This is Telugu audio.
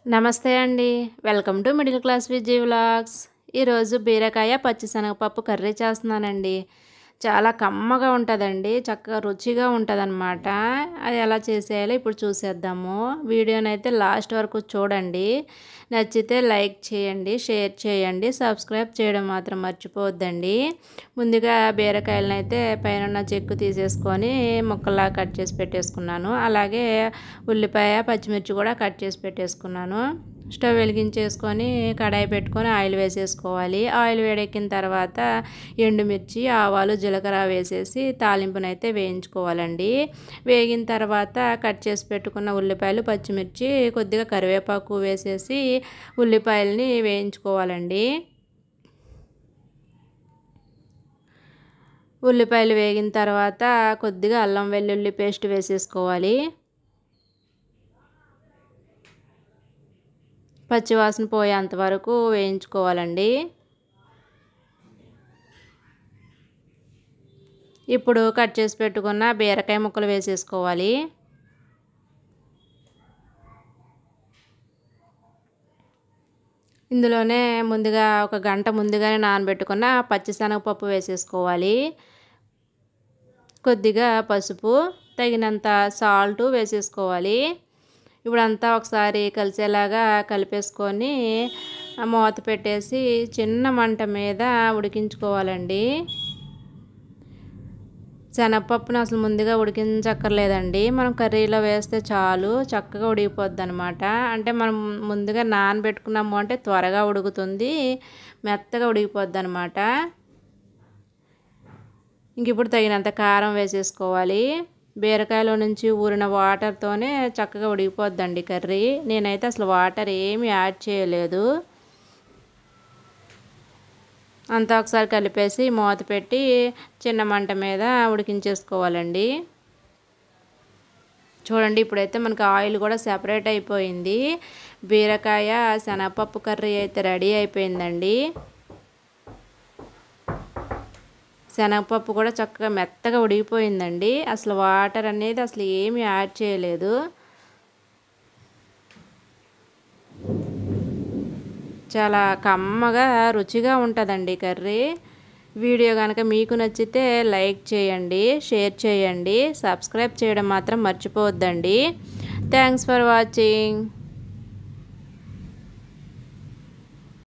నమస్తే అండి welcome to middle class Vijay vlogs ఈరోజు బీరకాయ పచ్చిశనగపప్పు కర్రీ చేస్తున్నానండి చాలా కమ్మగా ఉంటుందండి చక్కగా రుచిగా ఉంటుందన్నమాట అది ఎలా చేసేయాలో ఇప్పుడు చూసేద్దాము వీడియోనైతే లాస్ట్ వరకు చూడండి నచ్చితే లైక్ చేయండి షేర్ చేయండి సబ్స్క్రైబ్ చేయడం మాత్రం మర్చిపోవద్దండి ముందుగా బీరకాయలను అయితే పైన చెక్కు తీసేసుకొని ముక్కలా కట్ చేసి పెట్టేసుకున్నాను అలాగే ఉల్లిపాయ పచ్చిమిర్చి కూడా కట్ చేసి పెట్టేసుకున్నాను స్టవ్ వెలిగించేసుకొని కడాయి పెట్టుకొని ఆయిల్ వేసేసుకోవాలి ఆయిల్ వేడెక్కిన తర్వాత ఎండుమిర్చి ఆవాలు జీలకర్ర వేసేసి తాలింపునైతే వేయించుకోవాలండి వేగిన తర్వాత కట్ చేసి పెట్టుకున్న ఉల్లిపాయలు పచ్చిమిర్చి కొద్దిగా కరివేపాకు వేసేసి ఉల్లిపాయలని వేయించుకోవాలండి ఉల్లిపాయలు వేగిన తర్వాత కొద్దిగా అల్లం వెల్లుల్లి పేస్ట్ వేసేసుకోవాలి పచ్చివాసన పోయేంత వరకు వేయించుకోవాలండి ఇప్పుడు కట్ చేసి పెట్టుకున్న బీరకాయ ముక్కలు వేసేసుకోవాలి ఇందులోనే ముందుగా ఒక గంట ముందుగానే నానబెట్టుకున్న పచ్చిశనగపప్పు వేసేసుకోవాలి కొద్దిగా పసుపు తగినంత సాల్ట్ వేసేసుకోవాలి ఇప్పుడంతా ఒకసారి కలిసేలాగా కలిపేసుకొని మూత పెట్టేసి చిన్న మంట మీద ఉడికించుకోవాలండి శనగపప్పును అసలు ముందుగా ఉడికించక్కర్లేదండి మనం కర్రీలో వేస్తే చాలు చక్కగా ఉడికిపోద్ది అనమాట అంటే మనం ముందుగా నానబెట్టుకున్నాము అంటే త్వరగా ఉడుకుతుంది మెత్తగా ఉడికిపోద్ది అనమాట ఇంక ఇప్పుడు తగినంత కారం వేసేసుకోవాలి బీరకాయలో నుంచి ఊరిన వాటర్తోనే చక్కగా ఉడికిపోద్దండి కర్రీ నేనైతే అసలు వాటర్ ఏమి యాడ్ చేయలేదు అంతా ఒకసారి కలిపేసి మూత పెట్టి చిన్న మంట మీద ఉడికించేసుకోవాలండి చూడండి ఇప్పుడైతే మనకి ఆయిల్ కూడా సెపరేట్ అయిపోయింది బీరకాయ శనగపప్పు కర్రీ అయితే రెడీ అయిపోయిందండి శనగపప్పు కూడా చక్కగా మెత్తగా ఉడికిపోయిందండి అసలు వాటర్ అనేది అసలు ఏమి యాడ్ చేయలేదు చాలా కమ్మగా రుచిగా ఉంటుందండి కర్రీ వీడియో కనుక మీకు నచ్చితే లైక్ చేయండి షేర్ చేయండి సబ్స్క్రైబ్ చేయడం మాత్రం మర్చిపోవద్దండి థ్యాంక్స్ ఫర్ వాచింగ్